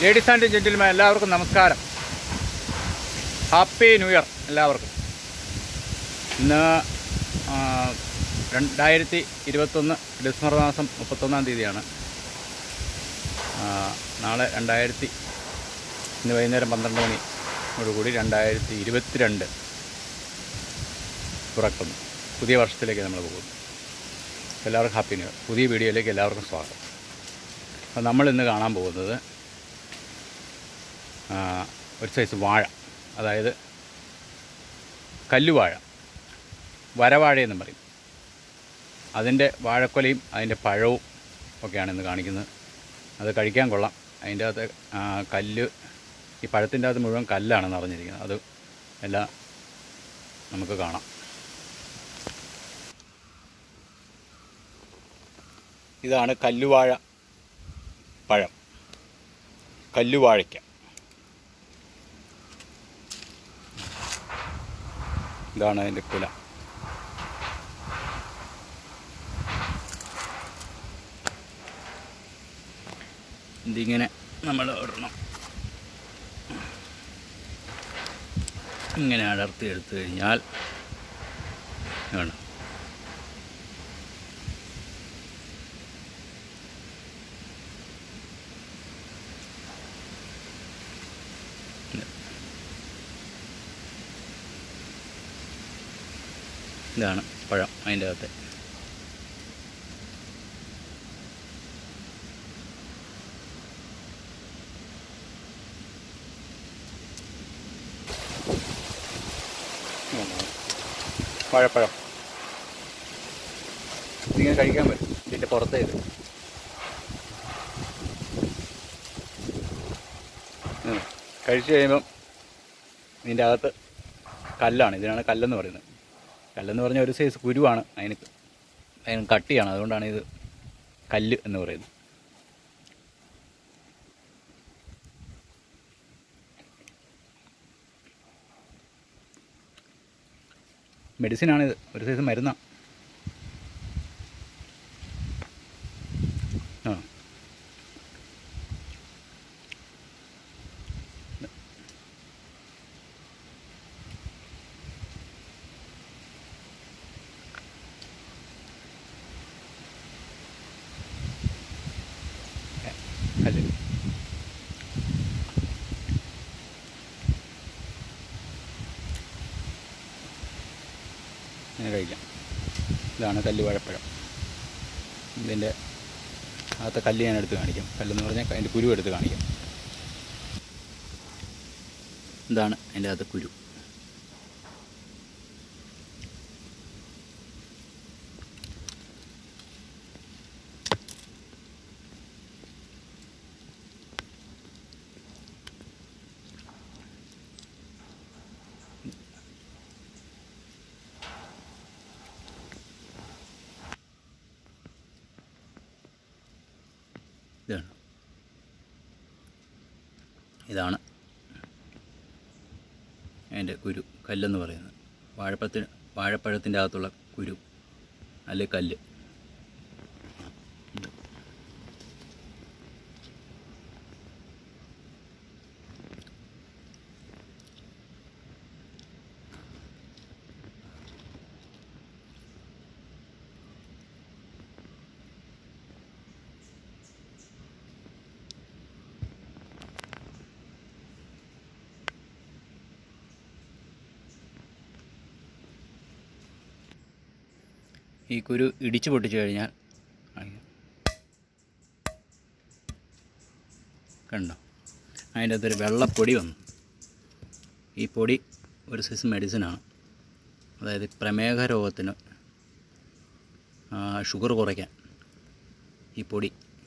Ladies and gentleman എല്ലാവർക്കും നമസ്കാരം happy new year എല്ലാവർക്കും ഇന്ന് ആ, രണ്ടായിരത്തി ഇരുപത്തൊന്ന് ഡിസംബർ മാസം മുപ്പത്തൊന്നാം തീയതിയാണ് ആ, നാളെ രണ്ടായിരത്തി ഇന്ന് വൈകുന്നേരം പന്ത്രണ്ട് മണിയോടുകൂടി രണ്ടായിരത്തി ഇരുപത്തിരണ്ട് തുറക്കുന്നു പുതിയ വർഷത്തിലേക്ക് നമ്മൾ പോകുന്നു എല്ലാവർക്കും ഹാപ്പി ന്യൂ ഇയർ പുതിയ വീഡിയോയിലേക്ക് എല്ലാവർക്കും സ്വാഗതം അപ്പോൾ നമ്മൾ ഇന്ന് കാണാൻ പോകുന്നത് ആ, ഒരു സൈസ് വാഴ അതായത് കല്ലുവാഴ വരവാഴയെന്നും പറയും അതിൻ്റെ വാഴക്കൊലയും അതിൻ്റെ പഴവും ഒക്കെയാണ് ഇന്ന് കാണിക്കുന്നത് അത് കഴിക്കാൻ കൊള്ളാം അതിൻ്റെ അകത്ത് ആ, കല്ല് ഈ പഴത്തിൻ്റെ അകത്ത് മുഴുവൻ കല്ലാണ് നിറഞ്ഞിരിക്കുന്നത് അത് എല്ലാം നമുക്ക് കാണാം ഇതാണ് കല്ലുവാഴ പഴം കല്ലുവാഴയ്ക്ക ഇതാണ് അതിൻ്റെ കുല ഇതിങ്ങനെ നമ്മൾ ഇടണം ഇങ്ങനെ അടർത്തി എടുത്തു കഴിഞ്ഞാൽ വേണം ഇതാണ് പഴം അതിൻ്റെ അകത്തെ വാഴപ്പഴം ഇതിങ്ങനെ കഴിക്കാൻ പറ്റും ഇതിൻ്റെ പുറത്തേക്ക് ഉം. കഴിച്ചു കഴിയുമ്പം ഇതിൻ്റെ അകത്ത് കല്ലാണ് ഇതിനാണ് കല്ലെന്ന് പറയുന്നത് കല്ലെന്ന് പറഞ്ഞാൽ ഒരു സൈസ് കുരുവാണ് അതിന് അതിന് കട്ടിയാണ് അതുകൊണ്ടാണ് ഇത് കല്ല് എന്ന് പറയുന്നത് മെഡിസിനാണിത് ഒരു സൈസ് മരുന്നാണ് ആ കല്ല് ഇങ്ങനെ കഴിക്കാം ഇതാണ് കല്ല് വാഴപ്പഴം ഇതിൻ്റെ അകത്തെ കല്ല് ഞാൻ എടുത്ത് കാണിക്കാം കല്ലെന്ന് പറഞ്ഞാൽ അതിൻ്റെ കുരു എടുത്ത് കാണിക്കാം ഇതാണ് അതിൻ്റെ അകത്തെ കുരു ഇതാണ് ഇതാണ് അതിൻ്റെ കുരു കല്ലെന്ന് പറയുന്നത് വാഴപ്പഴത്തിന് വാഴപ്പഴത്തിൻ്റെ അകത്തുള്ള കുരു അല്ലെ കല്ല് ഈ കുരു ഇടിച്ചു പൊട്ടിച്ചു കഴിഞ്ഞാൽ കാണിക്കാം. കണ്ടോ അതിൻ്റെ അകത്തൊരു വെള്ളപ്പൊടി വന്നു ഈ പൊടി ഒരു സൈസ് മെഡിസിനാണ് അതായത് പ്രമേഹ രോഗത്തിന് ആ, ഷുഗർ കുറയ്ക്കാൻ ഈ പൊടി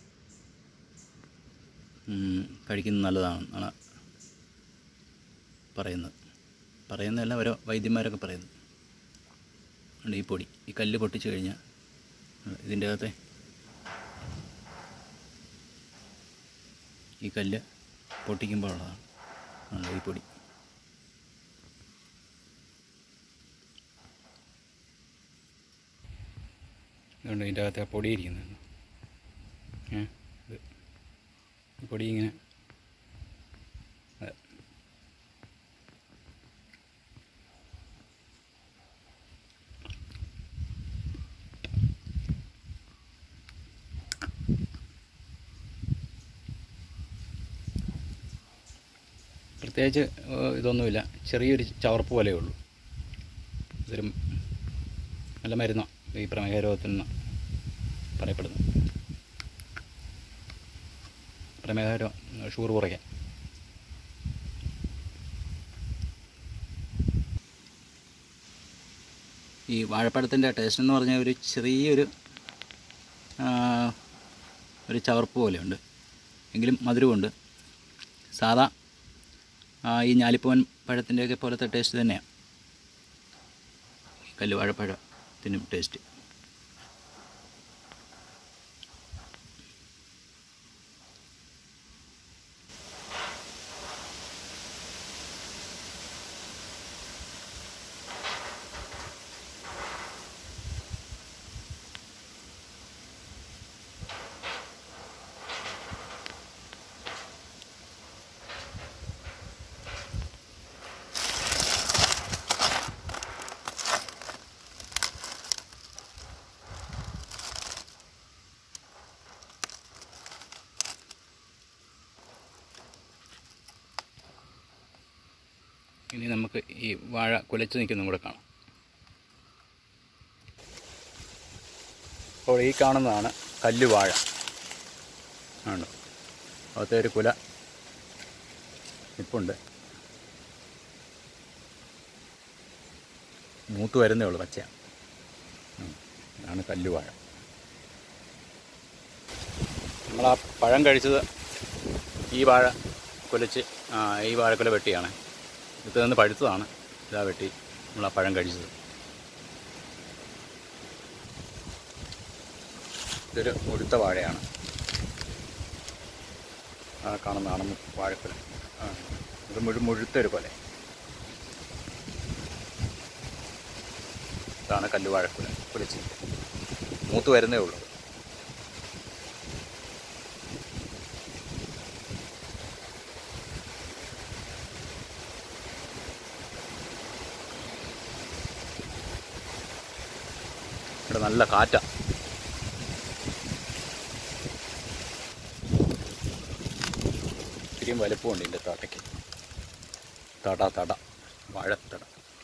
ഉം, കഴിക്കുന്നത് നല്ലതാണെന്നാണ് പറയുന്നത് പറയുന്നതല്ല ഓരോ വൈദ്യന്മാരൊക്കെ പറയുന്നത് ഉണ്ട് ഈ പൊടി ഈ കല്ല് പൊട്ടിച്ച് കഴിഞ്ഞാൽ ഇതിൻ്റെ അകത്തെ ഈ കല്ല് പൊട്ടിക്കുമ്പോൾ ഉള്ളതാണ് ഉണ്ട് ഈ പൊടി ഇതുകൊണ്ട് ഇതിൻ്റെ അകത്തെ ആ പൊടി ഇരിക്കുന്നത് ഏ ഇത് ഈ പൊടി ഇങ്ങനെ പ്രത്യേകിച്ച് ഏഹ്, ഇതൊന്നുമില്ല ചെറിയൊരു ചവർപ്പ് പോലെയേ ഉള്ളൂ ഇതൊരു നല്ല മരുന്നാണ് ഈ പ്രമേഹ രോഗത്തിൽ നിന്ന് പറയപ്പെടുന്നു പ്രമേഹ രോഗം ഷുഗർ കുറയ്ക്കാൻ ഈ വാഴപ്പഴത്തിൻ്റെ ടേസ്റ്റ് എന്ന് പറഞ്ഞാൽ ഒരു ചെറിയൊരു ആ, ഒരു ചവർപ്പ് പോലെയുണ്ട് എങ്കിലും മധുരമുണ്ട് സാധാ ആ, ഈ ഞാലിപ്പൂവൻ പഴത്തിൻ്റെയൊക്കെ പോലത്തെ ടേസ്റ്റ് തന്നെയാണ് കല്ലുവാഴപ്പഴത്തിനും ടേസ്റ്റ് ഇനി നമുക്ക് ഈ വാഴ കുലച്ച് നിൽക്കുന്നതും കൂടെ കാണാം അപ്പോൾ ഈ കാണുന്നതാണ് കല്ലുവാഴ ആണ് അകത്തെ ഒരു കുല നിപ്പുണ്ട് മൂത്ത് വരുന്നേ ഉള്ളൂ പച്ച ഇതാണ് കല്ലുവാഴ നമ്മൾ ആ പഴം കഴിച്ചത് ഈ വാഴ കുലച്ച് ആ, ഈ വാഴക്കുല വെട്ടിയാണ് ഇത് നിന്ന് പഴുത്തതാണ് ഇതാ വെട്ടി നമ്മൾ ആ പഴം കഴിച്ചത് ഇതൊരു മുഴുത്ത വാഴയാണ് ആ കാണുന്നതാണ് വാഴക്കുല ആ ഇത് മുഴു മുഴുത്തൊരു കൊല ഇതാണ് കല്ലുവാഴക്കുല കുലച്ച് മൂത്ത് വരുന്നേ ഉള്ളൂ ഇവിടെ നല്ല കാറ്റാ ഇത്തിരിയും വലുപ്പമുണ്ട് ഇതിൻ്റെ തടയ്ക്ക് തട തട വാഴത്തട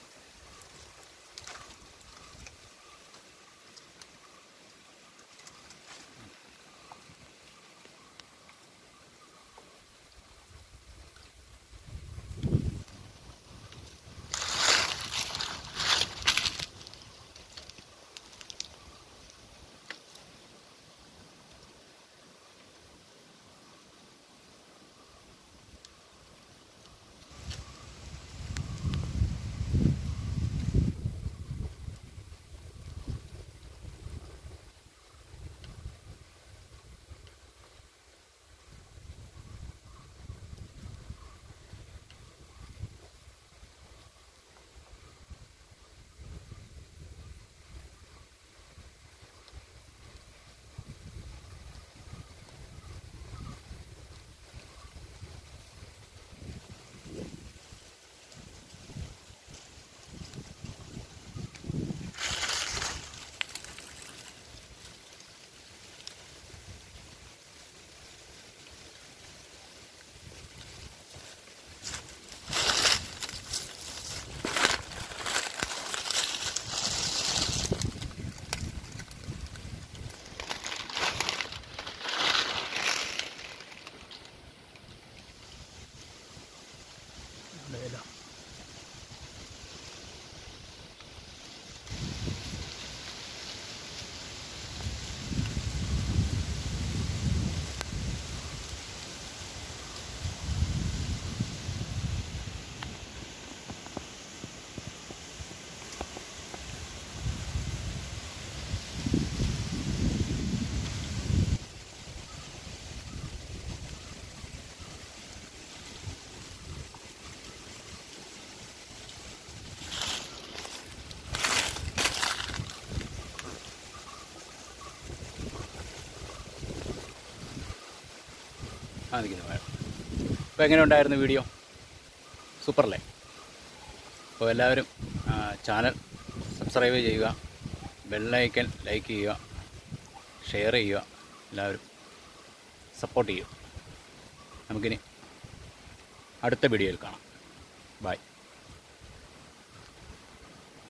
ആ നിൽക്കുന്നു വാഴ അപ്പോൾ എങ്ങനെ ഉണ്ടായിരുന്നു വീഡിയോ സൂപ്പറല്ലേ അപ്പോൾ എല്ലാവരും ആ, ചാനൽ സബ്സ്ക്രൈബ് ചെയ്യുക ബെല്ലൈക്കൻ ലൈക്ക് ചെയ്യുക ഷെയർ ചെയ്യുക എല്ലാവരും സപ്പോർട്ട് ചെയ്യുക നമുക്കിനി അടുത്ത വീഡിയോയിൽ കാണാം ബൈ